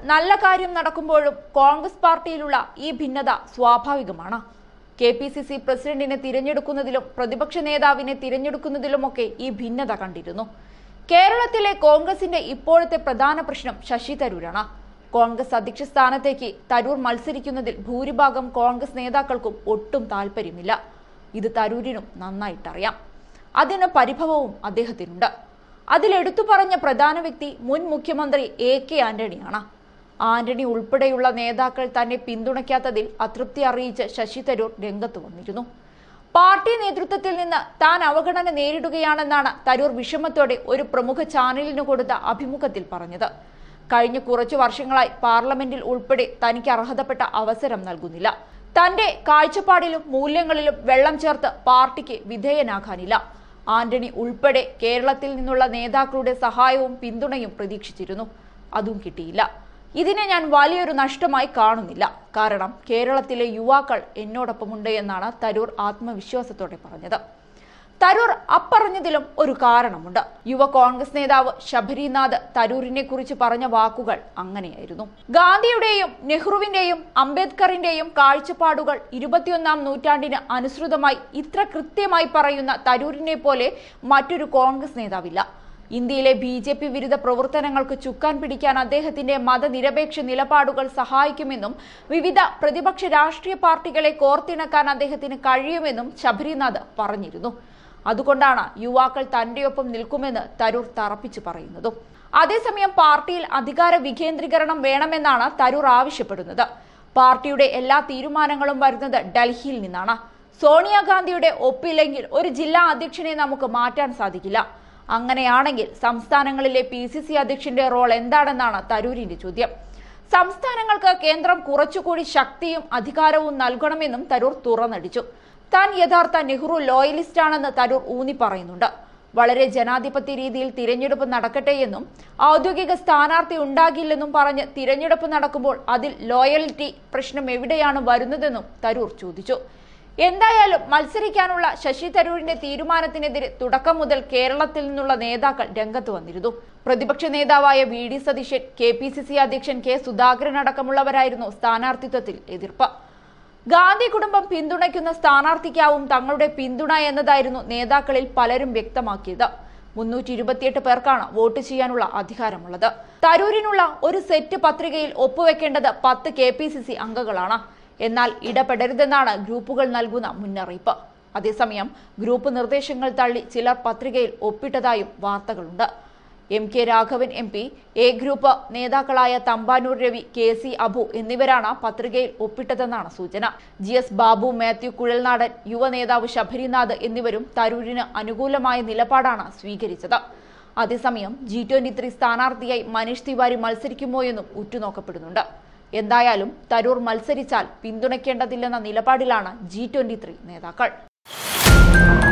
നല്ല കാര്യം നടക്കുമ്പോഴും കോൺഗ്രസ് പാർട്ടിയിലുള്ള ഈ ഭിന്നത സ്വാഭാവികമാണ് കെ പി സി സി പ്രസിഡന്റിനെ തിരഞ്ഞെടുക്കുന്നതിലും പ്രതിപക്ഷ നേതാവിനെ തിരഞ്ഞെടുക്കുന്നതിലുമൊക്കെ ഈ ഭിന്നത കണ്ടിരുന്നു കേരളത്തിലെ കോൺഗ്രസിന്റെ ഇപ്പോഴത്തെ പ്രധാന പ്രശ്നം ശശി തരൂരാണ് കോൺഗ്രസ് അധ്യക്ഷ സ്ഥാനത്തേക്ക് തരൂർ മത്സരിക്കുന്നതിൽ ഭൂരിഭാഗം കോൺഗ്രസ് നേതാക്കൾക്കും ഒട്ടും താല്പര്യമില്ല ഇത് തരൂരിനും നന്നായിട്ടറിയാം അതിന് പരിഭവവും അദ്ദേഹത്തിനുണ്ട് അതിലെടുത്തു പറഞ്ഞ പ്രധാന വ്യക്തി മുൻ മുഖ്യമന്ത്രി എ കെ ആന്റണിയാണ് ആന്റണി ഉൾപ്പെടെയുള്ള നേതാക്കൾ തന്നെ പിന്തുണയ്ക്കാത്തതിൽ അതൃപ്തി അറിയിച്ച് ശശി തരൂർ രംഗത്ത് വന്നിരുന്നു പാർട്ടി നേതൃത്വത്തിൽ നിന്ന് താൻ അവഗണന നേരിടുകയാണെന്നാണ് തരൂർ വിഷമത്തോടെ ഒരു പ്രമുഖ ചാനലിന് കൊടുത്ത അഭിമുഖത്തിൽ പറഞ്ഞത് കഴിഞ്ഞ കുറച്ചു വർഷങ്ങളായി പാർലമെന്റിൽ ഉൾപ്പെടെ തനിക്ക് അർഹതപ്പെട്ട അവസരം നൽകുന്നില്ല തന്റെ കാഴ്ചപ്പാടിലും മൂല്യങ്ങളിലും വെള്ളം ചേർത്ത് പാർട്ടിക്ക് വിധേയനാകാനില്ല ആന്റണി ഉൾപ്പെടെ കേരളത്തിൽ നിന്നുള്ള നേതാക്കളുടെ സഹായവും പിന്തുണയും പ്രതീക്ഷിച്ചിരുന്നു അതും കിട്ടിയില്ല ഇതിനെ ഞാൻ വലിയൊരു നഷ്ടമായി കാണുന്നില്ല കാരണം കേരളത്തിലെ യുവാക്കൾ എന്നോടൊപ്പമുണ്ട് എന്നാണ് തരൂർ ആത്മവിശ്വാസത്തോടെ പറഞ്ഞത് തരൂർ അപ്പറഞ്ഞതിലും ഒരു കാരണമുണ്ട് യുവ കോൺഗ്രസ് നേതാവ് ശബരിനാഥ് തരൂരിനെ കുറിച്ച് പറഞ്ഞ വാക്കുകൾ അങ്ങനെയായിരുന്നു ഗാന്ധിയുടെയും നെഹ്റുവിന്റെയും അംബേദ്കറിന്റെയും കാഴ്ചപ്പാടുകൾ ഇരുപത്തിയൊന്നാം നൂറ്റാണ്ടിന് അനുസൃതമായി ഇത്ര കൃത്യമായി പറയുന്ന തരൂരിനെ പോലെ മറ്റൊരു കോൺഗ്രസ് നേതാവില്ല ഇന്ത്യയിലെ ബി ജെ പി വിരുദ്ധ പ്രവർത്തനങ്ങൾക്ക് ചുക്കാൻ പിടിക്കാൻ അദ്ദേഹത്തിന്റെ മതനിരപേക്ഷ നിലപാടുകൾ സഹായിക്കുമെന്നും വിവിധ പ്രതിപക്ഷ രാഷ്ട്രീയ പാർട്ടികളെ കോർത്തിണക്കാൻ അദ്ദേഹത്തിന് കഴിയുമെന്നും ശബരിനാഥ് പറഞ്ഞിരുന്നു അതുകൊണ്ടാണ് യുവാക്കൾ തന്റെയൊപ്പം നിൽക്കുമെന്ന് തരൂർ തറപ്പിച്ചു പറയുന്നതും അതേസമയം പാർട്ടിയിൽ അധികാര വികേന്ദ്രീകരണം വേണമെന്നാണ് തരൂർ ആവശ്യപ്പെടുന്നത് പാർട്ടിയുടെ എല്ലാ തീരുമാനങ്ങളും വരുന്നത് ഡൽഹിയിൽ നിന്നാണ് സോണിയാഗാന്ധിയുടെ ഒപ്പില്ലെങ്കിൽ ഒരു ജില്ലാ അധ്യക്ഷനെ നമുക്ക് മാറ്റാൻ സാധിക്കില്ല അങ്ങനെയാണെങ്കിൽ സംസ്ഥാനങ്ങളിലെ പി സി സി അധ്യക്ഷന്റെ റോൾ എന്താണെന്നാണ് തരൂരിന്റെ ചോദ്യം സംസ്ഥാനങ്ങൾക്ക് കേന്ദ്രം കുറച്ചുകൂടി ശക്തിയും അധികാരവും നൽകണമെന്നും തരൂർ തുറന്നടിച്ചു താൻ യഥാർത്ഥ നെഹ്റു ലോയലിസ്റ്റ് ആണെന്ന് തരൂർ ഊന്നി പറയുന്നുണ്ട് വളരെ ജനാധിപത്യ രീതിയിൽ തിരഞ്ഞെടുപ്പ് നടക്കട്ടെ എന്നും ഔദ്യോഗിക സ്ഥാനാർത്ഥി ഉണ്ടാകില്ലെന്നും പറഞ്ഞ് തിരഞ്ഞെടുപ്പ് നടക്കുമ്പോൾ അതിൽ ലോയൽറ്റി പ്രശ്നം എവിടെയാണ് വരുന്നതെന്നും തരൂർ ചോദിച്ചു എന്തായാലും മത്സരിക്കാനുള്ള ശശി തരൂരിന്റെ തീരുമാനത്തിനെതിരെ തുടക്കം മുതൽ കേരളത്തിൽ നിന്നുള്ള നേതാക്കൾ രംഗത്ത് വന്നിരുന്നു പ്രതിപക്ഷ നേതാവായ V D Satheesan K P C C അധ്യക്ഷൻ കെ സുധാകരൻ അടക്കമുള്ളവരായിരുന്നു സ്ഥാനാർത്ഥിത്വത്തിൽ എതിർപ്പ് ഗാന്ധി കുടുംബം പിന്തുണയ്ക്കുന്ന സ്ഥാനാർത്ഥിക്കാവും തങ്ങളുടെ പിന്തുണ എന്നതായിരുന്നു നേതാക്കളിൽ പലരും വ്യക്തമാക്കിയത് മുന്നൂറ്റി ഇരുപത്തിയെട്ട് പേർക്കാണ് വോട്ട് ചെയ്യാനുള്ള അധികാരമുള്ളത് തരൂരിനുള്ള ഒരു സെറ്റ് പത്രികയിൽ ഒപ്പുവെക്കേണ്ടത് പത്ത് കെ പി സി സി അംഗങ്ങളാണ് എന്നാൽ ഇടപെടരുതെന്നാണ് ഗ്രൂപ്പുകൾ നൽകുന്ന മുന്നറിയിപ്പ് അതേസമയം ഗ്രൂപ്പ് നിർദ്ദേശങ്ങൾ തള്ളി ചിലർ പത്രികയിൽ ഒപ്പിട്ടതായും വാർത്തകളുണ്ട് M K Raghavan M P A group നേതാക്കളായ തമ്പാനൂർ രവി കെ സി അബു എന്നിവരാണ് പത്രികയിൽ ഒപ്പിട്ടതെന്നാണ് സൂചന ജി എസ് ബാബു മാത്യു കുഴൽനാടൻ യുവ നേതാവ് ശബരിനാഥ് എന്നിവരും തരൂരിന് അനുകൂലമായ നിലപാടാണ് സ്വീകരിച്ചത് അതേസമയം ജി ട്വന്റി ത്രീ സ്ഥാനാർത്ഥിയായി മനീഷ് തിവാരി മത്സരിക്കുമോ എന്നും ഉറ്റുനോക്കപ്പെടുന്നുണ്ട് എന്തായാലും തരൂർ മത്സരിച്ചാൽ പിന്തുണയ്ക്കേണ്ടതില്ലെന്ന നിലപാടിലാണ് ജി ട്വന്റി ത്രീ നേതാക്കൾ